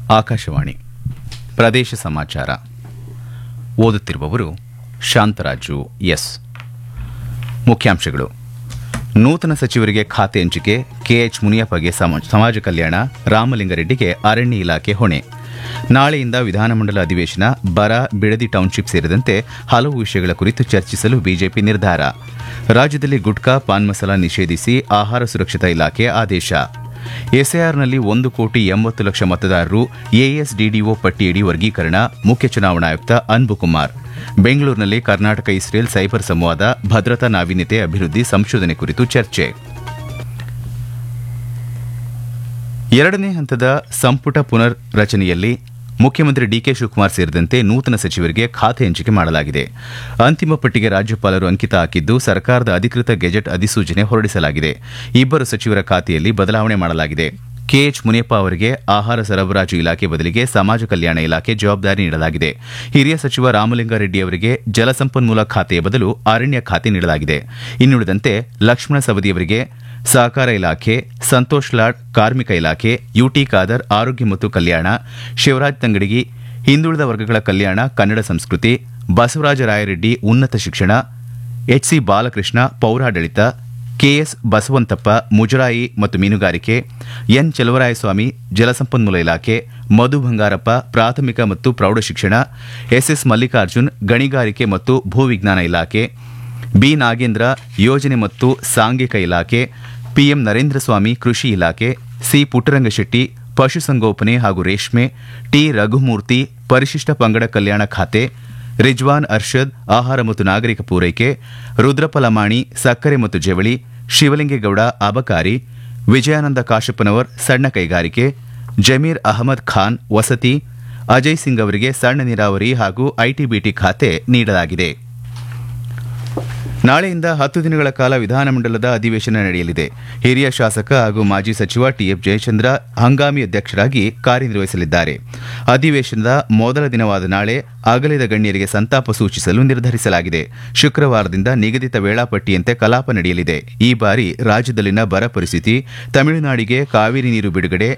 ಆಕಾಶವಾಣಿ ಪ್ರದೇಶ ಸಮಾಚಾರ ಓದುತ್ತಿರುವವರು ಶಾಂತರಾಜು ಎಸ್ ಮುಖ್ಯಾಂಶಗಳು ನೂತನ ಸಚಿವರಿಗೆ ಖಾತೆ ಹಂಚಿಕೆ ಕೆಎಚ್ ಮುನಿಯಪ್ಪಗೆ ಸಮ- ಸಮಾಜ ಕಲ್ಯಾಣ ರಾಮಲಿಂಗಾರೆಡ್ಡಿಗೆ ಅರಣ್ಯ ಇಲಾಖೆ ಹೊಣೆ ನಾಳೆಯಿಂದ ವಿಧಾನಮಂಡಲ ಅಧಿವೇಶನ ಬರ ಬಿಡದಿ ಟೌನ್ಶಿಪ್ ಸೇರಿದಂತೆ ಹಲವು ವಿಷಯಗಳ ಕುರಿತು ಚರ್ಚಿಸಲು ಬಿಜೆಪಿ ನಿರ್ಧಾರ ರಾಜ್ಯದಲ್ಲಿ ಗುಟ್ಕಾ ಪಾನ್ ಮಸಾಲ ನಿಷೇಧಿಸಿ ಆಹಾರ ಸುರಕ್ಷತಾ ಇಲಾಖೆ ಆದೇಶ ಎಸ್ಐಆರ್ನಲ್ಲಿ ಒಂದು ಕೋಟಿ ಎಂಬತ್ತು ಲಕ್ಷ ಮತದಾರರು ಎಎಸ್ಡಿಡಿಒ ಪಟ್ಟಿಯಡಿ ವರ್ಗೀಕರಣ ಮುಖ್ಯ ಚುನಾವಣಾ ಆಯುಕ್ತ ಅನ್ಬುಕುಮಾರ್ ಬೆಂಗಳೂರಿನಲ್ಲಿ ಕರ್ನಾಟಕ ಇಸ್ರೇಲ್ ಸೈಬರ್ ಸಂವಾದ ಭದ್ರತಾ ನಾವೀನ್ಯತೆ ಅಭಿವೃದ್ಧಿ ಸಂಶೋಧನೆ ಕುರಿತು ಚರ್ಚೆ ಎರಡನೇ ಹಂತದ ಸಂಪುಟ ಪುನರ್ ರಚನೆಯಲ್ಲಿ ಮುಖ್ಯಮಂತ್ರಿ ಡಿಕೆ ಶಿವಕುಮಾರ್ ಸೇರಿದಂತೆ ನೂತನ ಸಚಿವರಿಗೆ ಖಾತೆ ಹಂಚಿಕೆ ಮಾಡಲಾಗಿದೆ ಅಂತಿಮ ಪಟ್ಟಿಗೆ ರಾಜ್ಯಪಾಲರು ಅಂಕಿತ ಹಾಕಿದ್ದು ಸರ್ಕಾರದ ಅಧಿಕೃತ ಗೆಜೆಟ್ ಅಧಿಸೂಚನೆ ಹೊರಡಿಸಲಾಗಿದೆ ಇಬ್ಬರು ಸಚಿವರ ಖಾತೆಯಲ್ಲಿ ಬದಲಾವಣೆ ಮಾಡಲಾಗಿದೆ ಕೆಎಚ್ ಮುನಿಯಪ್ಪ ಅವರಿಗೆ ಆಹಾರ ಸರಬರಾಜು ಇಲಾಖೆ ಬದಲಿಗೆ ಸಮಾಜ ಕಲ್ಯಾಣ ಇಲಾಖೆ ಜವಾಬ್ದಾರಿ ನೀಡಲಾಗಿದೆ ಹಿರಿಯ ಸಚಿವ ರಾಮಲಿಂಗಾರೆಡ್ಡಿ ಅವರಿಗೆ ಜಲಸಂಪನ್ಮೂಲ ಖಾತೆಯ ಬದಲು ಅರಣ್ಯ ಖಾತೆ ನೀಡಲಾಗಿದೆ ಇನ್ನುಳಿದಂತೆ ಲಕ್ಷ್ಮಣ ಸವದಿಯವರಿಗೆ ಸಹಕಾರ ಇಲಾಖೆ ಸಂತೋಷ್ ಲಾಡ್ ಕಾರ್ಮಿಕ ಇಲಾಖೆ ಯುಟಿ ಖಾದರ್ ಆರೋಗ್ಯ ಮತ್ತು ಕಲ್ಯಾಣ ಶಿವರಾಜ್ ತಂಗಡಗಿ ಹಿಂದುಳಿದ ವರ್ಗಗಳ ಕಲ್ಯಾಣ ಕನ್ನಡ ಸಂಸ್ಕೃತಿ ಬಸವರಾಜ ರಾಯರೆಡ್ಡಿ ಉನ್ನತ ಶಿಕ್ಷಣ ಎಚ್ಸಿ ಬಾಲಕೃಷ್ಣ ಪೌರಾಡಳಿತ ಕೆಎಸ್ ಬಸವಂತಪ್ಪ ಮುಜರಾಯಿ ಮತ್ತು ಮೀನುಗಾರಿಕೆ ಎನ್ ಚೆಲುವರಾಯಸ್ವಾಮಿ ಜಲಸಂಪನ್ಮೂಲ ಇಲಾಖೆ ಮಧು ಬಂಗಾರಪ್ಪ ಪ್ರಾಥಮಿಕ ಮತ್ತು ಪ್ರೌಢಶಿಕ್ಷಣ ಎಸ್ಎಸ್ ಮಲ್ಲಿಕಾರ್ಜುನ್ ಗಣಿಗಾರಿಕೆ ಮತ್ತು ಭೂವಿಜ್ಞಾನ ಇಲಾಖೆ ಬಿ ನಾಗೇಂದ್ರ ಯೋಜನೆ ಮತ್ತು ಸಾಂಘಿಕ ಇಲಾಖೆ ಪಿಎಂ ನರೇಂದ್ರ ಸ್ವಾಮಿ ಕೃಷಿ ಇಲಾಖೆ ಸಿ ಪುಟ್ಟರಂಗಶೆಟ್ಟಿ ಪಶುಸಂಗೋಪನೆ ಹಾಗೂ ರೇಷ್ಮೆ ಟಿ ರಘುಮೂರ್ತಿ ಪರಿಶಿಷ್ಟ ಪಂಗಡ ಕಲ್ಯಾಣ ಖಾತೆ ರಿಜ್ವಾನ್ ಅರ್ಷದ್ ಆಹಾರ ಮತ್ತು ನಾಗರಿಕ ಪೂರೈಕೆ ರುದ್ರಪ್ಪ ಲಮಾಣಿ ಸಕ್ಕರೆ ಮತ್ತು ಜವಳಿ ಶಿವಲಿಂಗೇಗೌಡ ಅಬಕಾರಿ ವಿಜಯಾನಂದ ಕಾಶಪ್ಪನವರ್ ಸಣ್ಣ ಕೈಗಾರಿಕೆ ಜಮೀರ್ ಅಹಮದ್ ಖಾನ್ ವಸತಿ ಅಜಯ್ ಸಿಂಗ್ ಅವರಿಗೆ ಸಣ್ಣ ನೀರಾವರಿ ಹಾಗೂ ಐಟಿಬಿಟಿ ಖಾತೆ ನೀಡಲಾಗಿದೆ ನಾಳೆಯಿಂದ ಹತ್ತು ದಿನಗಳ ಕಾಲ ವಿಧಾನಮಂಡಲದ ಅಧಿವೇಶನ ನಡೆಯಲಿದೆ ಹಿರಿಯ ಶಾಸಕ ಹಾಗೂ ಮಾಜಿ ಸಚಿವ ಟಿಎಫ್ ಜಯಚಂದ್ರ ಹಂಗಾಮಿ ಅಧ್ಯಕ್ಷರಾಗಿ ಕಾರ್ಯನಿರ್ವಹಿಸಲಿದ್ದಾರೆ ಅಧಿವೇಶನದ ಮೊದಲ ದಿನವಾದ ನಾಳೆ ಅಗಲಿದ ಗಣ್ಯರಿಗೆ ಸಂತಾಪ ಸೂಚಿಸಲು ನಿರ್ಧರಿಸಲಾಗಿದೆ ಶುಕ್ರವಾರದಿಂದ ನಿಗದಿತ ವೇಳಾಪಟ್ಟಿಯಂತೆ ಕಲಾಪ ನಡೆಯಲಿದೆ ಈ ಬಾರಿ ರಾಜ್ಯದಲ್ಲಿನ ಬರ ಪರಿಸ್ಥಿತಿ ತಮಿಳುನಾಡಿಗೆ ಕಾವೇರಿ ನೀರು ಬಿಡುಗಡೆ